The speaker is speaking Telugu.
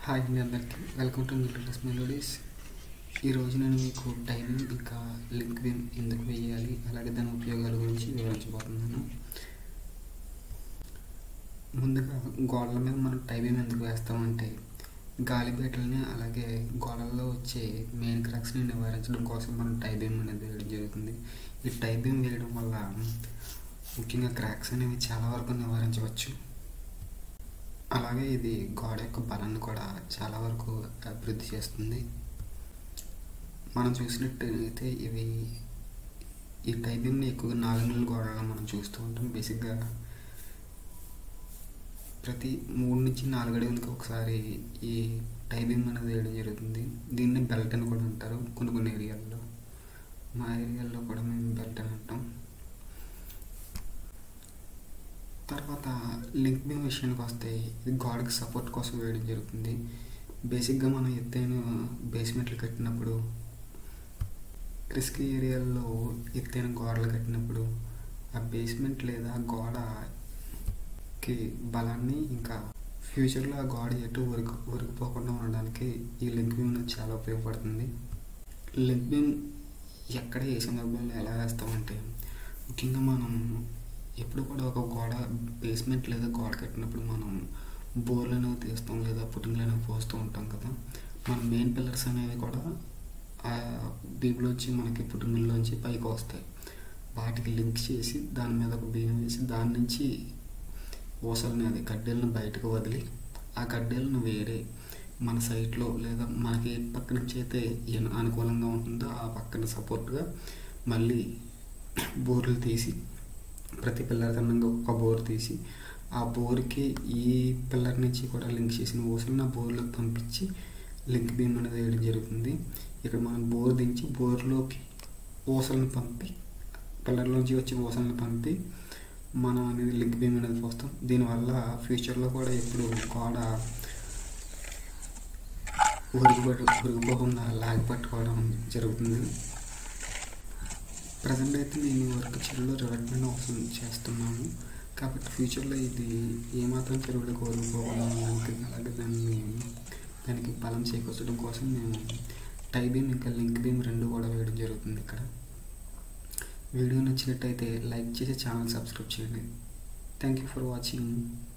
హాయ్ అండి అందరికీ వెల్కమ్ టు మిలిటరీస్ మెలోడీస్ ఈరోజు నేను మీకు టైమింగ్ ఇంకా లింక్ బీమ్ ఎందుకు వేయాలి అలాగే దాని ఉపయోగాల గురించి వివరించబోతున్నాను ముందుగా గోడల మీద మనం టైబీమ్ ఎందుకు వేస్తామంటే గాలిబేటల్ని అలాగే గోడల్లో వచ్చే మెయిన్ క్రాక్స్ని నివారించడం కోసం మనం టైబీమ్ అనేది వేయడం జరుగుతుంది ఈ టైబీమ్ వేయడం వల్ల ముఖ్యంగా క్రాక్స్ అనేవి చాలా వరకు నివారించవచ్చు అలాగే ఇది గోడ యొక్క బలాన్ని కూడా చాలా వరకు అభివృద్ధి చేస్తుంది మనం చూసినట్టయితే ఇవి ఈ టైబింగ్ని ఎక్కువగా నాలుగు గోడల్లో మనం చూస్తూ ఉంటాం బేసిక్గా ప్రతి మూడు నుంచి నాలుగు అడుగులకి ఒకసారి ఈ టైబింగ్ అనేది వేయడం జరుగుతుంది దీన్ని బెల్ట్ అని కూడా అంటారు కొన్ని కొన్ని ఏరియాల్లో మా ఏరియాల్లో కూడా మేము బెల్ట్ అని అంటాం తర్వాత లింక్ బీమ్ విషయానికి వస్తే ఇది గోడకి సపోర్ట్ కోసం వేయడం జరుగుతుంది బేసిక్గా మనం ఎత్తైన బేస్మెంట్లు కట్టినప్పుడు రిస్క్ ఏరియాల్లో ఎత్తైన గోడలు కట్టినప్పుడు ఆ బేస్మెంట్ లేదా గోడకి బలాన్ని ఇంకా ఫ్యూచర్లో ఆ గోడ ఎటు వరకు వరికిపోకుండా ఉండడానికి ఈ లింక్ బీమ్ అనేది చాలా ఉపయోగపడుతుంది లింక్ బీమ్ ఎక్కడ ఏ సందర్భంలో ఎలా వేస్తామంటే ముఖ్యంగా మనం ఎప్పుడు కూడా ఒక గోడ బేస్మెంట్ లేదా గోడ కట్టినప్పుడు మనం బోర్లు అనేవి తీస్తాం లేదా పుట్టింగ్లు అనేవి పోస్తూ ఉంటాం కదా మన మెయిన్ పిల్లర్స్ అనేవి కూడా ఆ బీమ్లోంచి మనకి పుట్టింగుల్లోంచి పైకి వస్తాయి వాటికి లింక్ చేసి దాని మీద ఒక బీమ్ వేసి దాని నుంచి ఊసలని అది కడ్డీలను బయటకు వదిలి ఆ కడ్డీలను వేరే మన సైట్లో లేదా మనకి ఏ పక్క నుంచి అయితే అనుకూలంగా ఉంటుందో ఆ పక్కన సపోర్ట్గా మళ్ళీ బోర్లు తీసి ప్రతి పిల్లర్ కన్నా ఒక బోర్ తీసి ఆ బోర్కి ఈ పిల్లర్ నుంచి కూడా లింక్ చేసిన ఊసలను ఆ బోర్లోకి పంపించి లింక్ బీమ్ అనేది వేయడం జరుగుతుంది ఇక్కడ మనం బోర్ దించి బోర్లోకి ఊసలను పంపి పిల్లర్లోంచి వచ్చే ఊసలను పంపి మనం అనేది లింక్ బీమ్ అనేది పోస్తాం దీనివల్ల ఫ్యూచర్లో కూడా ఎప్పుడు గోడ ఉరిగిపట్టు ఉరిగిపోకుండా లాగి పట్టుకోవడం జరుగుతుంది ప్రజెంట్ అయితే నేను వర్క్ చెరువులో డెవలప్మెంట్ అవసరం చేస్తున్నాను కాబట్టి ఫ్యూచర్లో ఇది ఏమాత్రం చెరువులో కోరుకోవడం అలాగే దాన్ని దానికి బలం చేకూర్చడం కోసం మేము టై బీమ్ ఇంకా లింక్ బీమ్ రెండు కూడా వేయడం జరుగుతుంది ఇక్కడ వీడియో నచ్చినట్టయితే లైక్ చేసి ఛానల్ సబ్స్క్రైబ్ చేయండి థ్యాంక్ యూ ఫర్ వాచింగ్